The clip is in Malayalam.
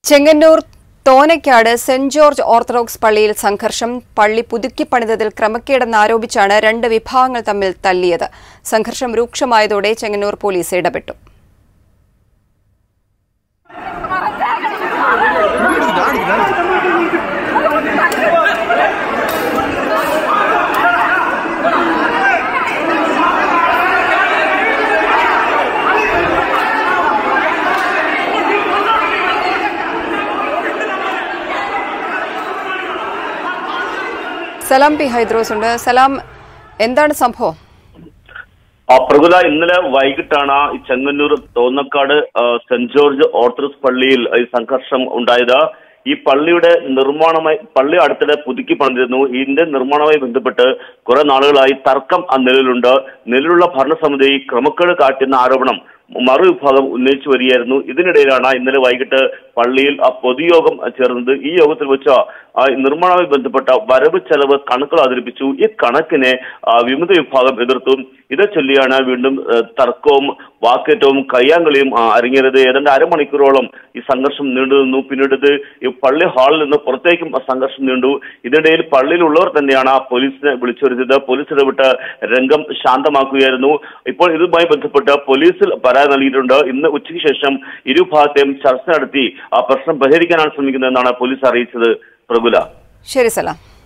ചെങ്ങന്നൂർ തോനയ്ക്കാട് സെന്റ് ജോർജ് ഓർത്തഡോക്സ് പള്ളിയിൽ സംഘർഷം പള്ളി പുതുക്കിപ്പണിതതിൽ ക്രമക്കേടെന്നാരോപിച്ചാണ് രണ്ട് വിഭാഗങ്ങൾ തമ്മിൽ തല്ലിയത് സംഘർഷം രൂക്ഷമായതോടെ ചെങ്ങന്നൂർ പോലീസ് ഇടപെട്ടു സലാം പി ഹൈദ്രോസ് ഉണ്ട് സലാം എന്താണ് സംഭവം ആ പ്രകുല ഇന്നലെ വൈകിട്ടാണ് ഈ ചെങ്ങന്നൂർ തോന്നക്കാട് ആ, സെന്റ് ജോർജ് ഓർത്തഡോക്സ് പള്ളിയിൽ ഈ സംഘർഷം ഉണ്ടായത് ഈ പള്ളിയുടെ നിർമ്മാണമായി പള്ളി അടുത്തിടെ പുതുക്കി പണിതിരുന്നു ഇതിന്റെ നിർമ്മാണവുമായി ബന്ധപ്പെട്ട് കുറെ നാളുകളായി തർക്കം ആ നിലവിലുണ്ട് നിലവിലുള്ള ഭരണസമിതി ക്രമക്കേട് കാട്ടുന്ന ആരോപണം മറുവിഭാഗം ഉന്നയിച്ചു വരികയായിരുന്നു ഇതിനിടയിലാണ് ഇന്നലെ വൈകിട്ട് പള്ളിയിൽ ആ പൊതുയോഗം ചേർന്നത് ഈ യോഗത്തിൽ വെച്ച് ആ നിർമ്മാണവുമായി ബന്ധപ്പെട്ട വരവ് ചെലവ് കണക്കുകൾ അവതരിപ്പിച്ചു ഈ കണക്കിനെ ആ, വിമത വിഭാഗം എതിർത്തു ഇതേ ചൊല്ലിയാണ് വീണ്ടും ആ, തർക്കവും വാക്കേറ്റവും കയ്യാങ്കളിയും ആ, അരങ്ങേറിയത് ഏതാണ്ട് അരമണിക്കൂറോളം ഈ സംഘർഷം നീണ്ടു നിന്നു പിന്നീട് ഇത് ഈ പള്ളി ഹാളിൽ നിന്ന് പുറത്തേക്കും ആ സംഘർഷം നീണ്ടു ഇതിനിടയിൽ പള്ളിയിലുള്ളവർ തന്നെയാണ് ആ പോലീസിനെ വിളിച്ചു വരുത്തിയത് പോലീസ് ഇടപെട്ട് രംഗം ശാന്തമാക്കുകയായിരുന്നു ഇപ്പോൾ ഇതുമായി ബന്ധപ്പെട്ട് പോലീസിൽ പരാതി നൽകിയിട്ടുണ്ട് ഇന്ന് ഉച്ചയ്ക്ക് ശേഷം ഇരുഭാഗത്തെയും ചർച്ച നടത്തി ആ പ്രശ്നം പരിഹരിക്കാനാണ് ശ്രമിക്കുന്നതെന്നാണ് പോലീസ് അറിയിച്ചത് പ്രഭുല ശരി സലാം